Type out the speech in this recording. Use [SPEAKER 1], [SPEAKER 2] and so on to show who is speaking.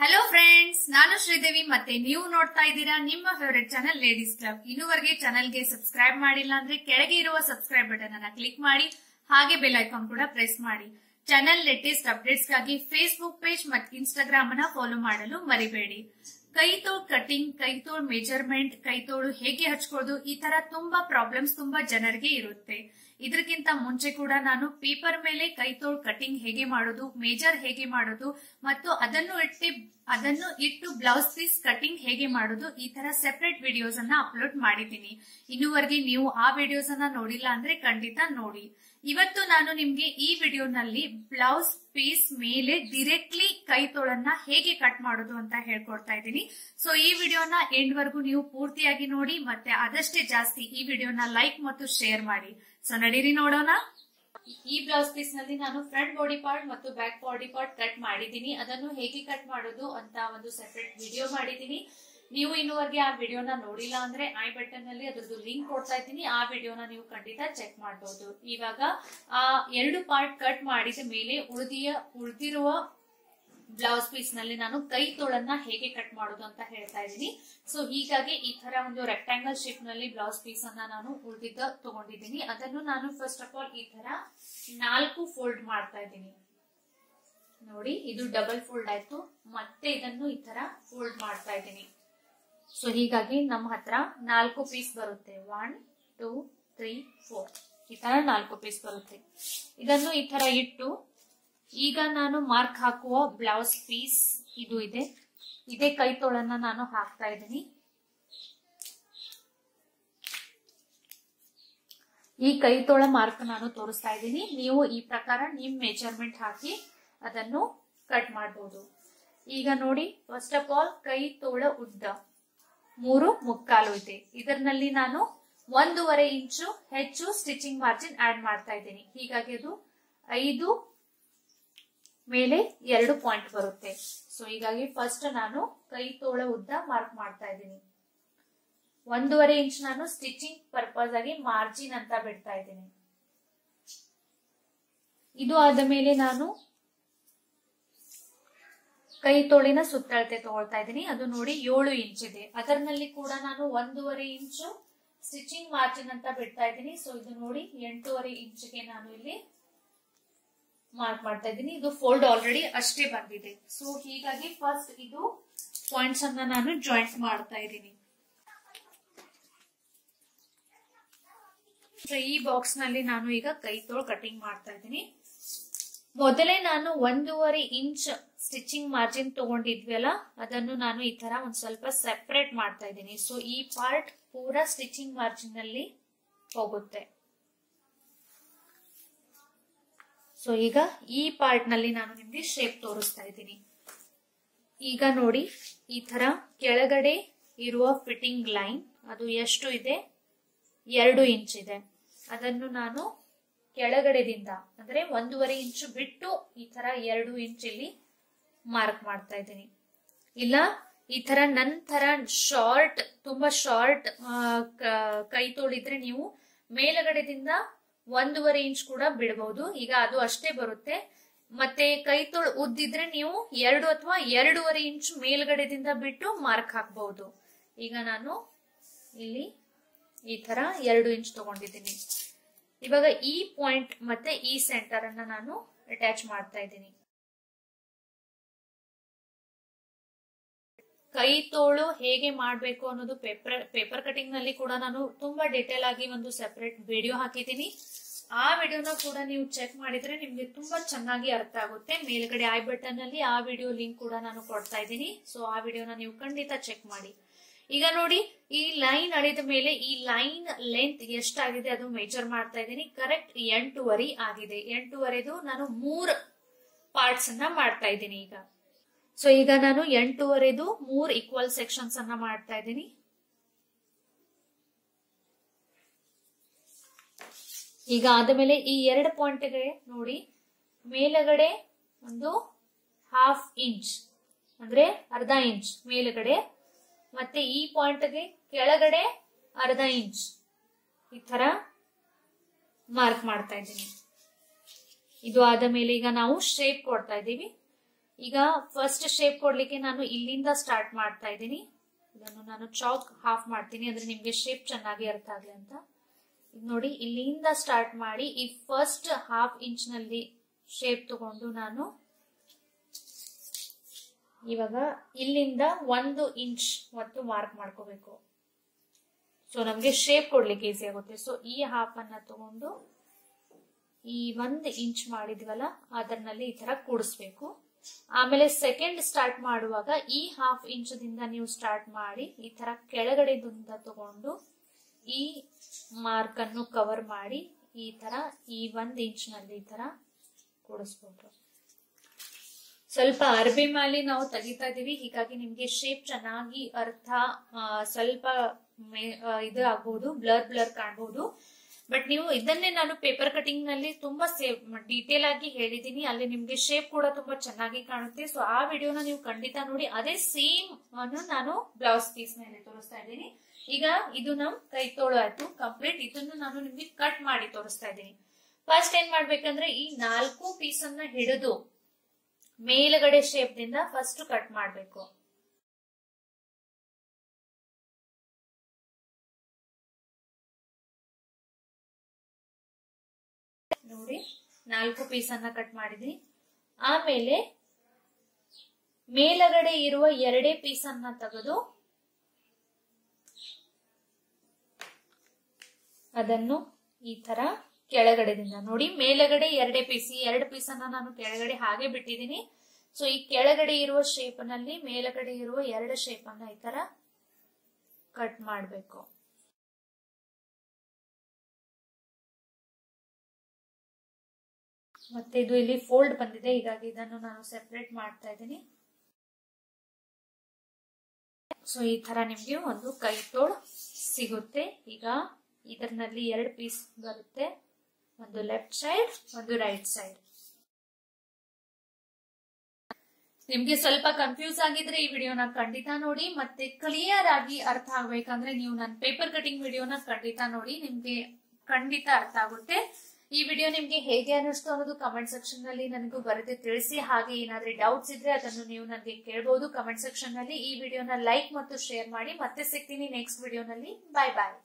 [SPEAKER 1] hello friends ನಾನು ಶ್ರೀದೇವಿ ಮತ್ತೆ ನೀವು ನೋಡ್ತಾ ಇದ್ದೀರಾ ನಿಮ್ಮ ಫೇವರೆಟ್ ಚಾನಲ್ ಲೇಡೀಸ್ ಕ್ಲಬ್ ಇನ್ನುವರೆಗೆ ಚಾನಲ್ಗೆ ಸಬ್ಸ್ಕ್ರೈಬ್ ಮಾಡಿಲ್ಲ ಅಂದ್ರೆ ಕೆಳಗೆ ಇರುವ ಸಬ್ಸ್ಕ್ರೈಬ್ ಬಟನ್ ಅನ್ನ ಕ್ಲಿಕ್ ಮಾಡಿ ಹಾಗೆ ಬೆಲ್ ಐಕಾನ್ ಕೂಡ ಪ್ರೆಸ್ ಮಾಡಿ ಚಾನಲ್ ಲೇಟೆಸ್ಟ್ ಅಪ್ಡೇಟ್ಸ್ ಗಾಗಿ ಫೇಸ್ಬುಕ್ ಪೇಜ್ ಮತ್ತು ಇನ್ಸ್ಟಾಗ್ರಾಮ್ ಅನ್ನ ಫಾಲೋ ಮಾಡಲು ಮರಿಬೇಡಿ ಕೈತೋಳ್ ಕಟಿಂಗ್ ಕೈತೋಳ್ ಮೆಜರ್ಮೆಂಟ್ ಕೈತೋಳು ಹೇಗೆ ಹಚ್ಕೊಳ್ಳೋದು ಈ ತರ ತುಂಬಾ ಪ್ರಾಬ್ಲಮ್ಸ್ ತುಂಬಾ ಜನರಿಗೆ ಇರುತ್ತೆ ಇದಕ್ಕಿಂತ ಮುಂಚೆ ಕೂಡ ನಾನು ಪೇಪರ್ ಮೇಲೆ ಕೈತೋಳ್ ಕಟಿಂಗ್ ಹೇಗೆ ಮಾಡೋದು ಮೇಜರ್ ಹೇಗೆ ಮಾಡೋದು ಮತ್ತು ಅದನ್ನು ಇಟ್ಟು ಅದನ್ನು ಇಟ್ಟು ಬ್ಲೌಸ್ ಪೀಸ್ ಕಟಿಂಗ್ ಹೇಗೆ ಮಾಡೋದು ಈ ತರ ಸೆಪರೇಟ್ ವಿಡಿಯೋಸ್ ಅನ್ನ ಅಪ್ಲೋಡ್ ಮಾಡಿದ್ದೀನಿ ಇನ್ನುವರೆಗೆ ನೀವು ಆ ವಿಡಿಯೋಸ್ ಅನ್ನ ನೋಡಿಲ್ಲ ಅಂದ್ರೆ ಖಂಡಿತ ನೋಡಿ ಇವತ್ತು ನಾನು ನಿಮ್ಗೆ ಈ ವಿಡಿಯೋನಲ್ಲಿ ಬ್ಲೌಸ್ ಪೀಸ್ ಮೇಲೆ ಡೈರೆಕ್ಟ್ಲಿ ಕೈ ತೋಳನ್ನ ಹೇಗೆ ಕಟ್ ಮಾಡೋದು ಅಂತ ಹೇಳ್ಕೊಡ್ತಾ ಇದ್ದೀನಿ ಸೊ ಈ ವಿಡಿಯೋನ ಎಂಡ್ ವರ್ಗು ನೀವು ಪೂರ್ತಿಯಾಗಿ ನೋಡಿ ಮತ್ತೆ ಆದಷ್ಟೇ ಜಾಸ್ತಿ ಈ ವಿಡಿಯೋನ ಲೈಕ್ ಮತ್ತು ಶೇರ್ ಮಾಡಿ ಸೊ ನಡೀರಿ ನೋಡೋಣ ಈ ಬ್ಲೌಸ್ ಪೀಸ್ ನಲ್ಲಿ ನಾನು ಫ್ರಂಟ್ ಬಾಡಿ ಪಾರ್ಟ್ ಮತ್ತು ಬ್ಯಾಕ್ ಬಾಡಿ ಪಾರ್ಟ್ ಕಟ್ ಮಾಡಿದ್ದೀನಿ ಅದನ್ನು ಹೇಗೆ ಕಟ್ ಮಾಡೋದು ಅಂತ ಒಂದು ಸೆಪರೇಟ್ ವಿಡಿಯೋ ಮಾಡಿದ್ದೀನಿ ನೀವು ಇನ್ನುವರೆಗೆ ಆ ವಿಡಿಯೋನ ನೋಡಿಲ್ಲ ಅಂದ್ರೆ ಐ ಬಟನ್ ನಲ್ಲಿ ಅದ್ರದ್ದು ಲಿಂಕ್ ಕೊಡ್ತಾ ಇದ್ದೀನಿ ಆ ವಿಡಿಯೋನ ನೀವು ಖಂಡಿತ ಚೆಕ್ ಮಾಡಬಹುದು ಇವಾಗ ಆ ಎರಡು ಪಾರ್ಟ್ ಕಟ್ ಮಾಡಿದ ಮೇಲೆ ಉಳಿದಿಯ ಉಳಿದಿರುವ ಬ್ಲೌಸ್ ಪೀಸ್ ನಲ್ಲಿ ನಾನು ಕೈ ತೋಳನ್ನ ಹೇಗೆ ಕಟ್ ಮಾಡೋದು ಅಂತ ಹೇಳ್ತಾ ಇದ್ದೀನಿ ಸೊ ಹೀಗಾಗಿ ಈ ತರ ಒಂದು ರೆಕ್ಟಾಂಗಲ್ ಶೇಪ್ ನಲ್ಲಿ ಬ್ಲೌಸ್ ಪೀಸ್ ಅನ್ನ ನಾನು ಉಳಿದಿದ್ದ ತಗೊಂಡಿದ್ದೀನಿ ಅದನ್ನು ನಾನು ಫಸ್ಟ್ ಆಫ್ ಆಲ್ ಈ ತರ ನಾಲ್ಕು ಫೋಲ್ಡ್ ಮಾಡ್ತಾ ಇದ್ದೀನಿ ನೋಡಿ ಇದು ಡಬಲ್ ಫೋಲ್ಡ್ ಆಯ್ತು ಮತ್ತೆ ಇದನ್ನು ಈ ತರ ಫೋಲ್ಡ್ ಮಾಡ್ತಾ ಇದ್ದೀನಿ ಸೊ ಹೀಗಾಗಿ ನಮ್ಮ ಹತ್ರ ನಾಲ್ಕು ಪೀಸ್ ಬರುತ್ತೆ ಒನ್ ಟೂ ತ್ರೀ ಫೋರ್ ಈ ತರ ನಾಲ್ಕು ಪೀಸ್ ಬರುತ್ತೆ ಇದನ್ನು ಈ ತರ ಇಟ್ಟು ಈಗ ನಾನು ಮಾರ್ಕ್ ಹಾಕುವ ಬ್ಲೌಸ್ ಪೀಸ್ ಇದು ಇದೆ ಇದೇ ಕೈ ತೋಳನ್ನ ನಾನು ಹಾಕ್ತಾ ಇದ್ದೀನಿ ಈ ಕೈ ತೋಳ ಮಾರ್ಕ್ ನಾನು ತೋರಿಸ್ತಾ ಇದ್ದೀನಿ ನೀವು ಈ ಪ್ರಕಾರ ನಿಮ್ ಮೆಜರ್ಮೆಂಟ್ ಹಾಕಿ ಅದನ್ನು ಕಟ್ ಮಾಡಬಹುದು ಈಗ ನೋಡಿ ಫಸ್ಟ್ ಆಫ್ ಆಲ್ ಕೈ ತೋಳ ಉದ್ದ ಮೂರು ಮುಕ್ಕಾಲು ಇದೆ ಇದರಲ್ಲಿ ನಾನು ಒಂದೂವರೆ ಇಂಚು ಹೆಚ್ಚು ಸ್ಟಿಚಿಂಗ್ ಮಾರ್ಜಿನ್ ಆಡ್ ಮಾಡ್ತಾ ಇದ್ದೀನಿ ಹೀಗಾಗಿ ಅದು ಐದು ಮೇಲೆ ಎರಡು ಪಾಯಿಂಟ್ ಬರುತ್ತೆ ಸೊ ಹೀಗಾಗಿ ಫಸ್ಟ್ ನಾನು ಕೈ ತೋಳ ಉದ್ದ ಮಾರ್ಕ್ ಮಾಡ್ತಾ ಇದ್ದೀನಿ ಒಂದೂವರೆ ಇಂಚ್ ನಾನು ಸ್ಟಿಚಿಂಗ್ ಪರ್ಪಸ್ ಆಗಿ ಮಾರ್ಜಿನ್ ಅಂತ ಬಿಡ್ತಾ ಇದ್ದೀನಿ ಇದು ಆದ ಮೇಲೆ ನಾನು ಕೈ ತೋಳಿನ ಸುತ್ತಳತೆ ತಗೊಳ್ತಾ ಇದ್ದೀನಿ ಅದು ನೋಡಿ ಏಳು ಇಂಚ್ ಇದೆ ಅದರಲ್ಲಿ ಕೂಡ ನಾನು ಒಂದೂವರೆ ಇಂಚು ಸ್ಟಿಚಿಂಗ್ ಮಾರ್ಜಿನ್ ಅಂತ ಬಿಡ್ತಾ ಇದ್ದೀನಿ ಸೊ ಇದು ನೋಡಿ ಎಂಟೂವರೆ ಇಂಚ್ಗೆ ನಾನು ಇಲ್ಲಿ ಮಾರ್ಕ್ ಮಾಡ್ತಾ ಇದ್ದೀನಿ ಇದು ಫೋಲ್ಡ್ ಆಲ್ರೆಡಿ ಅಷ್ಟೇ ಬಂದಿದೆ ಸೊ ಹೀಗಾಗಿ ಫಸ್ಟ್ ಇದು ಪಾಯಿಂಟ್ಸ್ ಅನ್ನ ನಾನು ಜಾಯಿಂಟ್ ಮಾಡ್ತಾ ಇದ್ದೀನಿ ಈ ಬಾಕ್ಸ್ ನಲ್ಲಿ ನಾನು ಈಗ ಕೈ ತೋಳ್ ಕಟಿಂಗ್ ಮಾಡ್ತಾ ಇದ್ದೀನಿ ಮೊದಲೇ ನಾನು ಒಂದೂವರೆ ಇಂಚ್ ಸ್ಟಿಚಿಂಗ್ ಮಾರ್ಜಿನ್ ತಗೊಂಡಿದ್ವಲ್ಲ ಅದನ್ನು ನಾನು ಈ ತರ ಒಂದ್ ಸ್ವಲ್ಪ ಸೆಪರೇಟ್ ಮಾಡ್ತಾ ಇದ್ದೀನಿ ಸೊ ಈ ಪಾರ್ಟ್ ಪೂರಾ ಸ್ಟಿಚಿಂಗ್ ಮಾರ್ಜಿನ್ ನಲ್ಲಿ ಹೋಗುತ್ತೆ ಸೊ ಈಗ ಈ ಪಾರ್ಟ್ ನಲ್ಲಿ ನಾನು ನಿಮ್ಗೆ ಶೇಪ್ ತೋರಿಸ್ತಾ ಇದ್ದೀನಿ ಈಗ ನೋಡಿ ಈ ತರ ಕೆಳಗಡೆ ಇರುವ ಫಿಟ್ಟಿಂಗ್ ಲೈನ್ ಅದು ಎಷ್ಟು ಇದೆ ಎರಡು ಇಂಚ್ ಇದೆ ಅದನ್ನು ನಾನು ಕೆಳಗಡೆದಿಂದ ಅಂದ್ರೆ ಒಂದೂವರೆ ಇಂಚು ಬಿಟ್ಟು ಈ ತರ ಎರಡು ಇಂಚ್ ಇಲ್ಲಿ ಮಾರ್ಕ್ ಮಾಡ್ತಾ ಇದ್ದೀನಿ ಇಲ್ಲ ಈ ತರ ನನ್ ತರ ಶಾರ್ಟ್ ತುಂಬಾ ಶಾರ್ಟ್ ಕೈ ತೋಳಿದ್ರೆ ನೀವು ಮೇಲಗಡೆದಿಂದ ಒಂದೂವರೆ ಇಂಚ್ ಕೂಡ ಬಿಡಬಹುದು ಈಗ ಅದು ಅಷ್ಟೇ ಬರುತ್ತೆ ಮತ್ತೆ ಕೈ ತೋಳು ಉದ್ದಿದ್ರೆ ನೀವು ಎರಡು ಅಥವಾ ಎರಡೂವರೆ ಇಂಚ್ ಮೇಲ್ಗಡೆದಿಂದ ಬಿಟ್ಟು ಮಾರ್ಕ್ ಹಾಕಬಹುದು ಈಗ ನಾನು ಇಲ್ಲಿ ಈ ತರ ಎರಡು ಇಂಚ್ ತಗೊಂಡಿದ್ದೀನಿ ಇವಾಗ ಈ ಪಾಯಿಂಟ್ ಮತ್ತೆ ಈ ಸೆಂಟರ್ ಅನ್ನ ನಾನು ಅಟ್ಯಾಚ್ ಮಾಡ್ತಾ ಇದ್ದೀನಿ ಕೈ ತೋಳು ಹೇಗೆ ಮಾಡಬೇಕು ಅನ್ನೋದು ಪೇಪರ್ ಪೇಪರ್ ಕಟಿಂಗ್ ನಲ್ಲಿ ಕೂಡ ನಾನು ತುಂಬಾ ಡಿಟೇಲ್ ಆಗಿ ಒಂದು ಸೆಪರೇಟ್ ವಿಡಿಯೋ ಹಾಕಿದ್ದೀನಿ ಆ ವಿಡಿಯೋನ ಕೂಡ ನೀವು ಚೆಕ್ ಮಾಡಿದ್ರೆ ನಿಮ್ಗೆ ತುಂಬಾ ಚೆನ್ನಾಗಿ ಅರ್ಥ ಆಗುತ್ತೆ ಮೇಲ್ಗಡೆ ಐ ಬಟನ್ ನಲ್ಲಿ ಆ ವಿಡಿಯೋ ಲಿಂಕ್ ಕೂಡ ನಾನು ಕೊಡ್ತಾ ಇದ್ದೀನಿ ಸೊ ಆ ವಿಡಿಯೋನ ನೀವು ಖಂಡಿತ ಚೆಕ್ ಮಾಡಿ ಈಗ ನೋಡಿ ಈ ಲೈನ್ ಅಳಿದ ಮೇಲೆ ಈ ಲೈನ್ ಲೆಂತ್ ಎಷ್ಟಾಗಿದೆ ಅದು ಮೆಜರ್ ಮಾಡ್ತಾ ಇದ್ದೀನಿ ಕರೆಕ್ಟ್ ಎಂಟೂವರೆ ಆಗಿದೆ ಎಂಟೂವರೆದು ನಾನು ಮೂರ್ ಪಾರ್ಟ್ಸ್ ಅನ್ನ ಮಾಡ್ತಾ ಇದ್ದೀನಿ ಈಗ ಸೊ ಈಗ ನಾನು ಎಂಟೂವರೆದು ಮೂರ್ ಈಕ್ವಲ್ ಸೆಕ್ಷನ್ಸ್ ಅನ್ನ ಮಾಡ್ತಾ ಇದ್ದೀನಿ ಈಗ ಆದಮೇಲೆ ಈ ಎರಡು ಪಾಯಿಂಟ್ಗೆ ನೋಡಿ ಮೇಲಗಡೆ ಒಂದು ಹಾಫ್ ಇಂಚ್ ಅಂದ್ರೆ ಅರ್ಧ ಇಂಚ್ ಮೇಲುಗಡೆ ಮತ್ತೆ ಈ ಪಾಯಿಂಟ್ಗೆ ಕೆಳಗಡೆ ಅರ್ಧ ಇಂಚ್ ಈ ತರ ಮಾರ್ಕ್ ಮಾಡ್ತಾ ಇದ್ದೀನಿ ಇದು ಆದ ಮೇಲೆ ಈಗ ನಾವು ಶೇಪ್ ಕೊಡ್ತಾ ಇದ್ದೀವಿ ಈಗ ಫಸ್ಟ್ ಶೇಪ್ ಕೊಡ್ಲಿಕ್ಕೆ ನಾನು ಇಲ್ಲಿಂದ ಸ್ಟಾರ್ಟ್ ಮಾಡ್ತಾ ಇದ್ದೀನಿ ಇದನ್ನು ನಾನು ಚಾಕ್ ಹಾಫ್ ಮಾಡ್ತೀನಿ ಅಂದ್ರೆ ನಿಮ್ಗೆ ಶೇಪ್ ಚೆನ್ನಾಗಿ ಅರ್ಥ ಆಗ್ಲಿ ಅಂತ ಈಗ ನೋಡಿ ಇಲ್ಲಿಂದ ಸ್ಟಾರ್ಟ್ ಮಾಡಿ ಈ ಫಸ್ಟ್ ಹಾಫ್ ಇಂಚ್ ನಲ್ಲಿ ಶೇಪ್ ತಗೊಂಡು ನಾನು ಇವಾಗ ಇಲ್ಲಿಂದ ಒಂದು ಇಂಚ್ ಮತ್ತು ಮಾರ್ಕ್ ಮಾಡ್ಕೋಬೇಕು ಸೊ ನಮ್ಗೆ ಶೇಪ್ ಕೊಡ್ಲಿಕ್ಕೆ ಈಸಿ ಆಗುತ್ತೆ ಸೊ ಈ ಹಾಫ್ ಅನ್ನ ತಗೊಂಡು ಈ ಒಂದು ಇಂಚ್ ಮಾಡಿದ್ವಲ್ಲ ಅದರಲ್ಲಿ ಈ ತರ ಕೂಡಿಸ್ಬೇಕು ಆಮೇಲೆ ಸೆಕೆಂಡ್ ಸ್ಟಾರ್ಟ್ ಮಾಡುವಾಗ ಈ ಹಾಫ್ ಇಂಚ್ ದಿಂದ ನೀವು ಸ್ಟಾರ್ಟ್ ಮಾಡಿ ಈ ತರ ಕೆಳಗಡೆದಿಂದ ತಗೊಂಡು ಈ ಮಾರ್ಕ್ ಅನ್ನು ಕವರ್ ಮಾಡಿ ಈ ತರ ಈ ಒಂದ್ ಇಂಚ್ ನಲ್ಲಿ ಈ ತರ ಕೂಡಿಸ್ಬೋದು ಸ್ವಲ್ಪ ಅರ್ಬಿ ಮೇಲೆ ನಾವು ತೆಗಿತಾ ಇದೀವಿ ಹೀಗಾಗಿ ನಿಮ್ಗೆ ಶೇಪ್ ಚೆನ್ನಾಗಿ ಅರ್ಥ ಸ್ವಲ್ಪ ಇದು ಆಗ್ಬಹುದು ಬ್ಲರ್ ಬ್ಲರ್ ಕಾಣಬಹುದು ಬಟ್ ನೀವು ಇದನ್ನೇ ನಾನು ಪೇಪರ್ ಕಟಿಂಗ್ ನಲ್ಲಿ ತುಂಬಾ ಸೇವ್ ಡೀಟೇಲ್ ಆಗಿ ಹೇಳಿದೀನಿ ಅಲ್ಲಿ ನಿಮ್ಗೆ ಶೇಪ್ ಕೂಡ ತುಂಬಾ ಚೆನ್ನಾಗಿ ಕಾಣುತ್ತೆ ಸೊ ಆ ವಿಡಿಯೋನ ನೀವು ಖಂಡಿತ ನೋಡಿ ಅದೇ ಸೇಮ್ ಅನ್ನು ನಾನು ಬ್ಲೌಸ್ ಪೀಸ್ ಮೇಲೆ ತೋರಿಸ್ತಾ ಇದ್ದೀನಿ ಈಗ ಇದು ನಮ್ ಕೈ ತೋಳು ಆಯ್ತು ಕಂಪ್ಲೀಟ್ ಇದನ್ನು ನಾನು ನಿಮ್ಗೆ ಕಟ್ ಮಾಡಿ ತೋರಿಸ್ತಾ ಇದ್ದೀನಿ ಫಸ್ಟ್ ಏನ್ ಮಾಡ್ಬೇಕಂದ್ರೆ ಈ ನಾಲ್ಕು ಪೀಸ್ ಅನ್ನ ಹಿಡಿದು ಮೇಲ್ಗಡೆ ಶೇಪ್ ದಿಂದ ಫಸ್ಟ್ ಕಟ್ ಮಾಡ್ಬೇಕು ನೋಡಿ ನಾಲ್ಕು ಪೀಸ್ ಅನ್ನ ಕಟ್ ಮಾಡಿದ್ವಿ ಆಮೇಲೆ ಮೇಲಗಡೆ ಇರುವ ಎರಡೇ ಪೀಸ್ ಅನ್ನ ತೆಗೆದು ಅದನ್ನು ಈ ತರ ಕೆಳಗಡೆದಿಂದ ನೋಡಿ ಮೇಲಗಡೆ ಎರಡೇ ಪೀಸ್ ಈ ಎರಡು ಪೀಸ್ ಅನ್ನ ನಾನು ಕೆಳಗಡೆ ಹಾಗೆ ಬಿಟ್ಟಿದ್ದೀನಿ ಸೊ ಈ ಕೆಳಗಡೆ ಇರುವ ಶೇಪ್ ನಲ್ಲಿ ಮೇಲಗಡೆ ಇರುವ ಎರಡು ಶೇಪ್ ಅನ್ನ ಈ ತರ ಕಟ್ ಮಾಡಬೇಕು ಮತ್ತೆ ಇದು ಇಲ್ಲಿ ಫೋಲ್ಡ್ ಬಂದಿದೆ ಹೀಗಾಗಿ ಇದನ್ನು ನಾನು ಸೆಪರೇಟ್ ಮಾಡ್ತಾ ಇದ್ದೀನಿ ಸೊ ಈ ತರ ನಿಮ್ಗೆ ಒಂದು ಕೈ ತೋಳು ಸಿಗುತ್ತೆ ಈಗ ಇದರಲ್ಲಿ ಎರಡು ಪೀಸ್ ಬರುತ್ತೆ ಒಂದು ಲೆಫ್ಟ್ ಸೈಡ್ ಒಂದು ರೈಟ್ ಸೈಡ್ ನಿಮ್ಗೆ ಸ್ವಲ್ಪ ಕನ್ಫ್ಯೂಸ್ ಆಗಿದ್ರೆ ಈ ವಿಡಿಯೋನ ಖಂಡಿತ ನೋಡಿ ಮತ್ತೆ ಕ್ಲಿಯರ್ ಆಗಿ ಅರ್ಥ ಆಗ್ಬೇಕಂದ್ರೆ ನೀವು ನನ್ನ ಪೇಪರ್ ಕಟಿಂಗ್ ವಿಡಿಯೋನ ಖಂಡಿತ ನೋಡಿ ನಿಮ್ಗೆ ಖಂಡಿತ ಅರ್ಥ ಆಗುತ್ತೆ ಈ ವಿಡಿಯೋ ನಿಮ್ಗೆ ಹೇಗೆ ಅನ್ನಿಸ್ತು ಅನ್ನೋದು ಕಮೆಂಟ್ ಸೆಕ್ಷನ್ ನಲ್ಲಿ ನನಗೂ ಬರೆದು ತಿಳಿಸಿ ಹಾಗೆ ಏನಾದ್ರೂ ಡೌಟ್ಸ್ ಇದ್ರೆ ಅದನ್ನು ನೀವು ನನಗೆ ಕೇಳಬಹುದು ಕಮೆಂಟ್ ಸೆಕ್ಷನ್ ನಲ್ಲಿ ಈ ವಿಡಿಯೋನ ಲೈಕ್ ಮತ್ತು ಶೇರ್ ಮಾಡಿ ಮತ್ತೆ ಸಿಗ್ತೀನಿ ನೆಕ್ಸ್ಟ್ ವಿಡಿಯೋನಲ್ಲಿ ಬಾಯ್ ಬಾಯ್